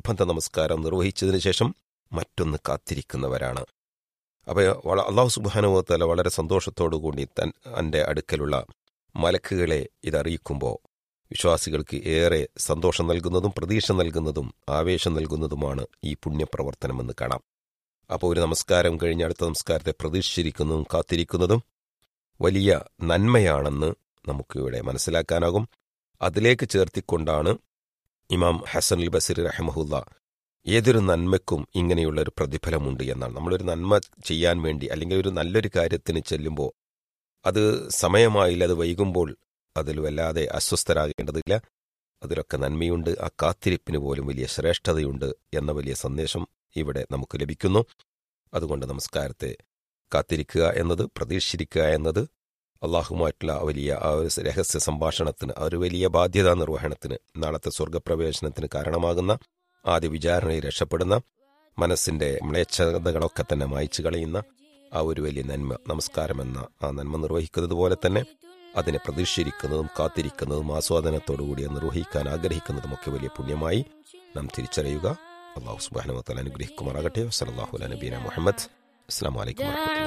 നിർബന്ധ നമസ്കാരം നിർവഹിച്ചതിന് ശേഷം മറ്റൊന്ന് കാത്തിരിക്കുന്നവരാണ് അപ്പോൾ അള്ളാഹു സുബാനുഭവത്തല വളരെ സന്തോഷത്തോടു കൂടി തൻ എൻ്റെ അടുക്കലുള്ള മലക്കുകളെ ഇതറിയിക്കുമ്പോൾ വിശ്വാസികൾക്ക് ഏറെ സന്തോഷം നൽകുന്നതും പ്രതീക്ഷ നൽകുന്നതും ആവേശം നൽകുന്നതുമാണ് ഈ പുണ്യപ്രവർത്തനമെന്ന് കാണാം അപ്പോൾ ഒരു നമസ്കാരം കഴിഞ്ഞ അടുത്ത നമസ്കാരത്തെ പ്രതീക്ഷിച്ചിരിക്കുന്നതും കാത്തിരിക്കുന്നതും വലിയ നന്മയാണെന്ന് നമുക്കിവിടെ മനസ്സിലാക്കാനാകും അതിലേക്ക് ചേർത്തിക്കൊണ്ടാണ് ഇമാം ഹസൻ അൽ ബസീർ റഹമഹുല്ല ഏതൊരു നന്മയ്ക്കും ഇങ്ങനെയുള്ള ഒരു പ്രതിഫലമുണ്ട് എന്നാണ് നമ്മളൊരു നന്മ ചെയ്യാൻ വേണ്ടി അല്ലെങ്കിൽ ഒരു നല്ലൊരു കാര്യത്തിന് ചെല്ലുമ്പോൾ അത് സമയമായില്ല അത് വൈകുമ്പോൾ അതിൽ വല്ലാതെ അസ്വസ്ഥരാകേണ്ടതില്ല അതിലൊക്കെ നന്മയുണ്ട് ആ കാത്തിരിപ്പിന് പോലും വലിയ ശ്രേഷ്ഠതയുണ്ട് എന്ന വലിയ സന്ദേശം ഇവിടെ നമുക്ക് ലഭിക്കുന്നു അതുകൊണ്ട് നമസ്കാരത്തെ കാത്തിരിക്കുക എന്നത് പ്രതീക്ഷിച്ചിരിക്കുക എന്നത് അള്ളാഹുമായിട്ടുള്ള വലിയ ആ ഒരു രഹസ്യ സംഭാഷണത്തിന് ആ ഒരു വലിയ ബാധ്യതാ നിർവഹണത്തിന് നാളത്തെ സ്വർഗപ്രവേശനത്തിന് കാരണമാകുന്ന ആദ്യ വിചാരണയിൽ രക്ഷപ്പെടുന്ന മനസ്സിന്റെ മ്ലേച്ഛതകളൊക്കെ തന്നെ മായ്ച്ചു കളയുന്ന ആ ഒരു വലിയ നന്മ നമസ്കാരമെന്ന ആ നന്മ നിർവഹിക്കുന്നത് പോലെ തന്നെ അതിനെ പ്രതീക്ഷിച്ചിരിക്കുന്നതും കാത്തിരിക്കുന്നതും ആസ്വാദനത്തോടുകൂടി നിർവഹിക്കാൻ ആഗ്രഹിക്കുന്നതുമൊക്കെ വലിയ പുണ്യമായി നാം തിരിച്ചറിയുക അള്ളാഹു സുബാനുവത്തല അനുഗ്രഹിക്കുമാറാകട്ടെ വസലാഹു നബീന മുഹമ്മദ് അസ്സാം വലൈക്കും